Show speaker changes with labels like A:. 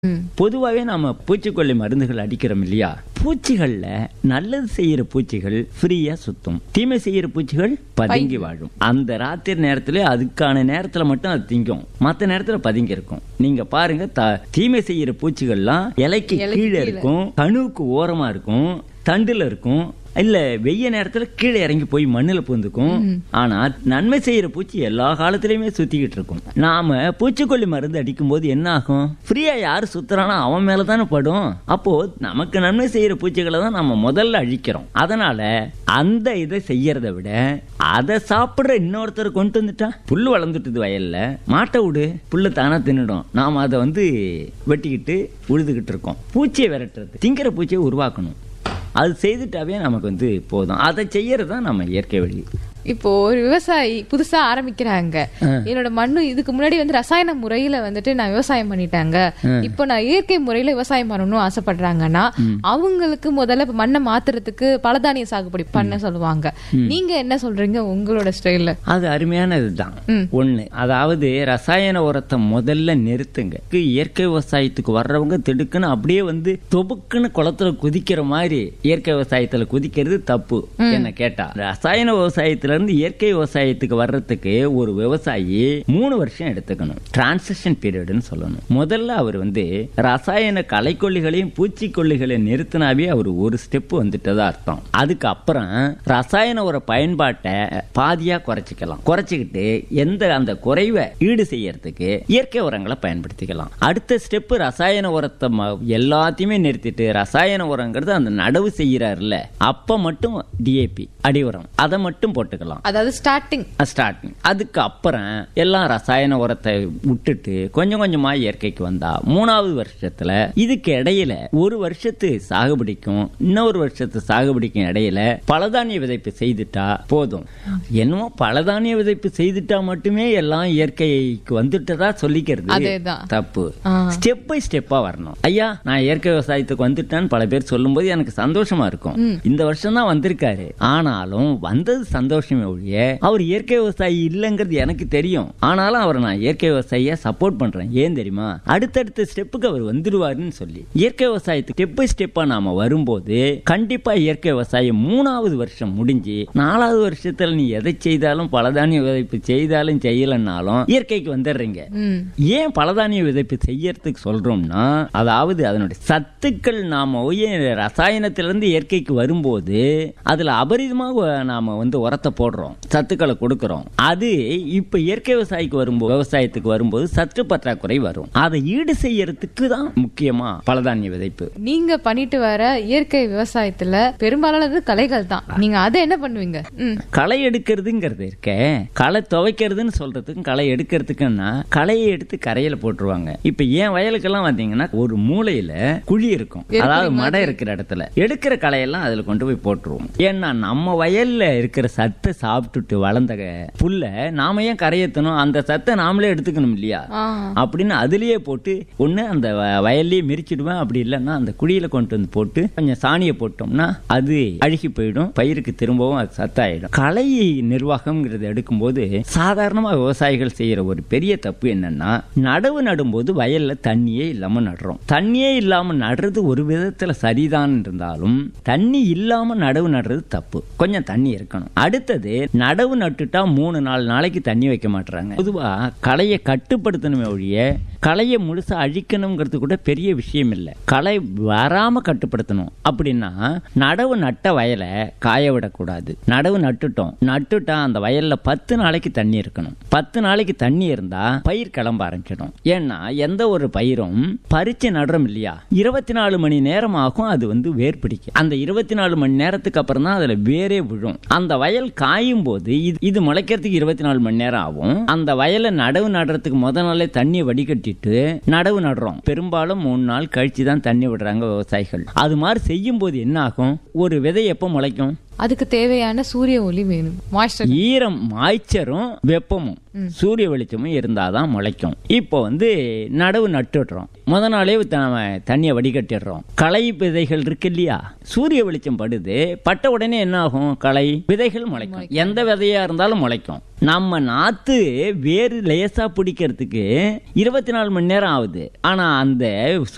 A: ம்.
B: பொதுவாகவே நாம பூச்சிக்கொல்லி மருந்துகள் அடிக்கிறோம் இல்லையா பூச்சிகள்ல நல்லது செய்யற பூச்சிகள் ஃப்ரீயா சுத்தும் தீமை செய்யற பூச்சிகள் பதுங்கி வாழும் அந்த ராத்திரி நேரத்துல அதுக்கான நேரத்துல மட்டும் அது திங்கும் மத்த நேரத்துல பதுங்கி இருக்கும் நீங்க பாருங்க த- தீமை செய்யற பூச்சிகள்லாம் இலைக்கு
A: இலைக்கு
B: கீழே
A: கீழே.
B: இருக்கும் கணுவுக்கு ஓரமா இருக்கும் தண்டுல இருக்கும் இல்ல வெய்ய நேரத்துல கீழே இறங்கி போய் மண்ணுல பூந்துக்கும் ஆனா நன்மை செய்யற பூச்சி எல்லா காலத்திலயுமே சுத்திக்கிட்டு இருக்கும் நாம பூச்சிக்கொல்லி மருந்து அடிக்கும் போது என்ன ஆகும் ஃப்ரீயா யாரு சுத்துறானோ அவன் மேல தானே படும் அப்போ நமக்கு நன்மை செய்யற பூச்சிகளை தான் நம்ம முதல்ல அழிக்கிறோம் அதனால அந்த இதை செய்யறத விட அதை சாப்பிடுற இன்னொருத்தர் கொண்டு வந்துட்டா புல்லு வளர்ந்துட்டுது வயல்ல மாட்டை விடு புல்லு தானா தின்னுடும் நாம அதை வந்து வெட்டிக்கிட்டு உழுதுகிட்டு இருக்கோம் பூச்சியை விரட்டுறது திங்கிற பூச்சியை உருவாக்கணும் அது செய்துட்டாவே நமக்கு வந்து போதும் அதை செய்யறது தான் நம்ம இயற்கை வழி
A: இப்போ ஒரு விவசாயி புதுசா ஆரம்பிக்கிறாங்க என்னோட மண்ணு இதுக்கு முன்னாடி வந்து ரசாயன முறையில வந்துட்டு நான் விவசாயம் பண்ணிட்டாங்க இப்போ நான் இயற்கை முறையில விவசாயம் பண்ணணும்னு ஆசைப்படுறாங்கன்னா அவங்களுக்கு முதல்ல இப்ப மண்ணை மாத்துறதுக்கு பலதானிய சாகுபடி பண்ண சொல்லுவாங்க நீங்க என்ன சொல்றீங்க உங்களோட ஸ்டைல்ல
B: அது அருமையான இதுதான்
A: ம்.
B: ஒண்ணு அதாவது ரசாயன உரத்தை முதல்ல நிறுத்துங்க இயற்கை விவசாயத்துக்கு வர்றவங்க திடுக்குன்னு அப்படியே வந்து தொபுக்குன்னு குளத்துல குதிக்கிற மாதிரி இயற்கை விவசாயத்துல குதிக்கிறது தப்பு என்ன கேட்டா ரசாயன விவசாயத்துல இருந்து இயற்கை விவசாயத்துக்கு வர்றதுக்கு ஒரு விவசாயி மூணு வருஷம் எடுத்துக்கணும் டிரான்சிஷன் பீரியட்னு சொல்லணும் முதல்ல அவர் வந்து ரசாயன களைக்கொல்லிகளையும் பூச்சிக்கொல்லிகளையும் நிறுத்தினாவே அவர் ஒரு ஸ்டெப் வந்துட்டதா அர்த்தம் அதுக்கு அப்புறம் ரசாயன உர பயன்பாட்டை பாதியா குறைச்சிக்கலாம் குறைச்சிக்கிட்டு எந்த அந்த குறைவை ஈடு செய்யறதுக்கு இயற்கை உரங்களை பயன்படுத்திக்கலாம் அடுத்த ஸ்டெப் ரசாயன உரத்தை ம- எல்லாத்தையுமே நிறுத்திட்டு ரசாயன உரங்கிறது அந்த நடவு செய்யறாருல அப்ப மட்டும் டிஏபி அடி உரம் அதை மட்டும் போட்டுக்கலாம்
A: அதாவது ஸ்டார்டிங்
B: ஸ்டார்டிங் அதுக்கு அப்புறம் எல்லாம் ரசாயன உரத்தை விட்டுட்டு கொஞ்சம் கொஞ்சமா இயற்கைக்கு வந்தா மூணாவது வருஷத்துல இதுக்கு இடையில ஒரு வருஷத்து சாகுபடிக்கும் இன்னொரு வருஷத்து சாகுபடிக்கும் இடையில பலதானிய விதைப்பு செய்துட்டா போதும் என்னமோ பலதானிய விதைப்பு செய்துட்டா மட்டுமே எல்லாம் இயற்கைக்கு வந்துட்டதா சொல்லிக்கிறது
A: அதேதான்.
B: தப்பு
A: ஆ.
B: ஸ்டெப் பை ஸ்டெப்பா வரணும் ஐயா நான் இயற்கை விவசாயத்துக்கு வந்துட்டேன்னு பல பேர் சொல்லும்போது எனக்கு சந்தோஷமா இருக்கும் இந்த வருஷம் தான் வந்திருக்காரு ஆனாலும் வந்தது சந்தோஷமே ஒழிய அவர் இயற்கை விவசாயி இல்லைங்கிறது எனக்கு தெரியும் ஆனாலும் அவரை நான் இயற்கை விவசாயியா சப்போர்ட் பண்றேன் ஏன் தெரியுமா அடுத்தடுத்த ஸ்டெப்புக்கு அவர் வந்துடுவாருன்னு சொல்லி இயற்கை விவசாயத்துக்கு ஸ்டெப் பை ஸ்டெப்பா நாம வரும்போது கண்டிப்பா இயற்கை விவசாயம் மூணாவது வருஷம் முடிஞ்சு நாலாவது வருஷத்துல நீ எதை செய்தாலும் பலதானிய விதைப்பு செய்தாலும் செய்யலன்னாலும் இயற்கைக்கு வந்துடுறீங்க
A: ம்
B: ஏன் பலதானிய விதைப்பு செய்யறதுக்கு சொல்றோம்னா அதாவது அதனுடைய சத்துக்கள் நாம போய் ரசாயனத்திலிருந்து இயற்கைக்கு வரும்போது அதுல அபரிதமாக நாம வந்து உரத்தை போடுறோம் சத்துக்களை கொடுக்கறோம் அது இப்ப இயற்கை விவசாயிக்கு வரும்போது விவசாயத்துக்கு வரும்போது சத்து பற்றாக்குறை வரும் அதை ஈடு செய்யறதுக்கு தான் முக்கியமா பலதானிய விதைப்பு
A: நீங்க பண்ணிட்டு வர இயற்கை விவசாயத்துல பெரும்பாலானது கலைகள் தான் நீங்க அதை என்ன பண்ணுவீங்க ம்
B: களை எடுக்கிறதுங்கிறது இருக்க களை துவைக்கிறதுன்னு சொல்றதுக்கும் களை எடுக்கிறதுக்குன்னா களையை எடுத்து கரையில போட்டுருவாங்க இப்ப என் வயலுக்கெல்லாம் வந்தீங்கன்னா ஒரு மூலையில குழி இருக்கும் அதாவது மடை இருக்கிற இடத்துல எடுக்கிற களையெல்லாம் அதுல கொண்டு போய் போட்டுருவோம் ஏன்னா நம்ம வயல்ல இருக்கிற சத்தை சாப்பிட்டுட்டு வளர்ந்த க- புல்ல நாம ஏன் கரையேத்தணும் அந்த சத்தை நாமளே எடுத்துக்கணும் இல்லையா
A: ஆ
B: அப்படின்னு அதுலயே போட்டு ஒண்ணு அந்த வ- வயல்லயே மிரிச்சிடுவேன் அப்படி இல்லைன்னா அந்த குழியில கொண்டு வந்து போட்டு கொஞ்சம் சாணியை போட்டோம்னா அது அழுகி போயிடும் பயிருக்கு திரும்பவும் அது சத்தாயிடும் களை நிர்வாகம்ங்கிறது எடுக்கும்போது சாதாரணமா விவசாயிகள் செய்யற ஒரு பெரிய தப்பு என்னன்னா நடவு நடும்போது வயல்ல தண்ணியே இல்லாம நடுறோம் தண்ணியே இல்லாம நடுறது ஒரு விதத்துல சரிதான் இருந்தாலும் தண்ணி இல்லாம நடவு நடுறது தப்பு கொஞ்சம் தண்ணி இருக்கணும் அடுத்தது நடவு நட்டுட்டா மூணு நாலு நாளைக்கு தண்ணி வைக்க மாட்டாங்க பொதுவா களையை கட்டுப்படுத்தணுமே ஒழிய களையை முழுசா அழிக்கணுங்கிறது கூட பெரிய விஷயம் இல்லை களை வராம கட்டுப்படுத்தணும் அப்படின்னா நடவு நட்ட வயலை காய விடக்கூடாது நடவு நட்டுட்டோம் நட்டுட்டா அந்த வயல்ல பத்து நாளைக்கு தண்ணி இருக்கணும் பத்து நாளைக்கு தண்ணி இருந்தா பயிர் கிளம்ப ஆரம்பிச்சிடும் ஏன்னா எந்த ஒரு பயிரும் பறிச்சு நடுறோம் இல்லையா இருபத்தி நாலு மணி நேரம் ஆகும் அது வந்து வேர் பிடிக்கும் அந்த இருபத்தி நாலு மணி நேரத்துக்கு அப்புறம் தான் அதுல வேரே விழும் அந்த வயல் காயும் போது இது இது முளைக்கிறதுக்கு இருபத்தி நாலு மணி நேரம் ஆகும் அந்த வயலை நடவு நடுறதுக்கு முத நாளே தண்ணியை வடிகட்டிட்டு நடவு நடுறோம் பெரும்பாலும் மூணு நாள் கழிச்சு தான் தண்ணி விடுறாங்க விவசாயிகள் அது மாதிரி செய்யும் போது என்ன ஆகும் ஒரு விதை எப்போ முளைக்கும்
A: அதுக்கு தேவையான சூரிய ஒளி வேணும் மாய்ஸ்டர்
B: ஈரம் மாய்ச்சரும் வெப்பமும் சூரிய வெளிச்சமும் இருந்தாதான் முளைக்கும் இப்போ வந்து நடவு நட்டுடுறோம் முத நாளே நாம தண்ணியை வடிகட்டிடுறோம் களை விதைகள் இருக்கு இல்லையா சூரிய வெளிச்சம் படுது பட்ட உடனே என்ன ஆகும் களை விதைகள் முளைக்கும் எந்த விதையா இருந்தாலும் முளைக்கும் நம்ம நாத்து வேறு லேசா பிடிக்கிறதுக்கு இருபத்தி நாலு மணி நேரம் ஆகுது ஆனா அந்த